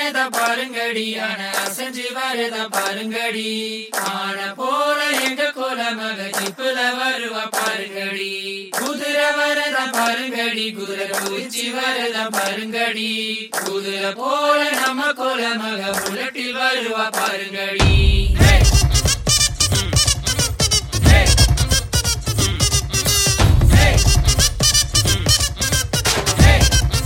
வரத பாருங்கடி ஆன அசைஞ்சு வரத பாருங்கடி ஆன போல எங்க கோல மக ஜிப்புல வருவா பாருங்கடி குதிரை வரத பாருங்கடி குதிரை குதிச்சு வரத பாருங்கடி குதிரை போல நம்ம கோல மக புல்லட்டில் வருவா பாருங்கடி Hey! Hey! Hey! Hey!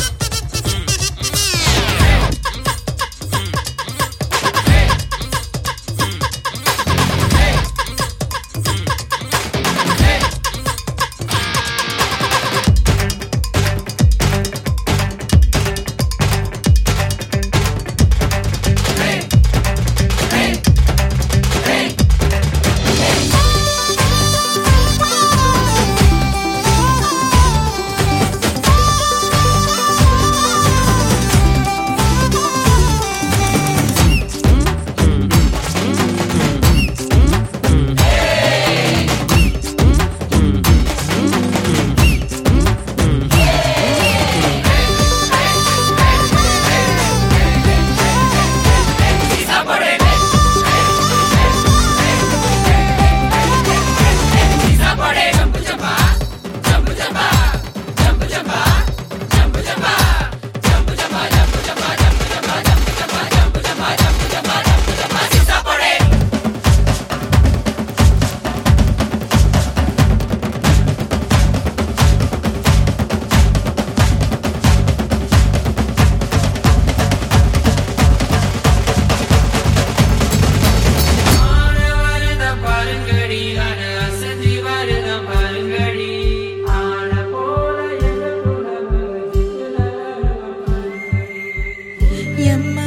ஆன வரத பாருங்கடி ஆன அசைஞ்சு வரத பாருங்கடி ஆன போல எங்க கூட மக ஜிப்புல வருவா பாருங்கடி எம்மா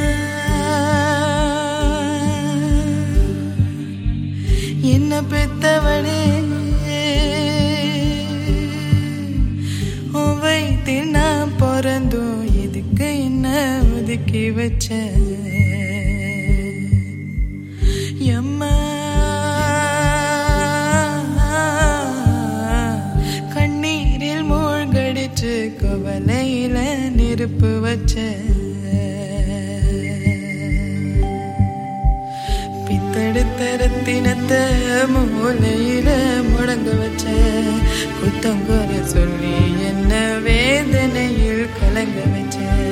என்ன பெத்தவளே உன் வயிற்றில் நான் பிறந்தோம் எதுக்கு என்ன ஒதுக்கி வச்ச எம்மா கண்ணீரில் மூழ்கடிச்சு கவலையில நெருப்பு வச்ச பித்தெடுத்த ரத்தினத்தை மூலையில முடங்க வச்ச குத்தம் குறை சொல்லி என்ன வேதனையில் கலங்க வச்ச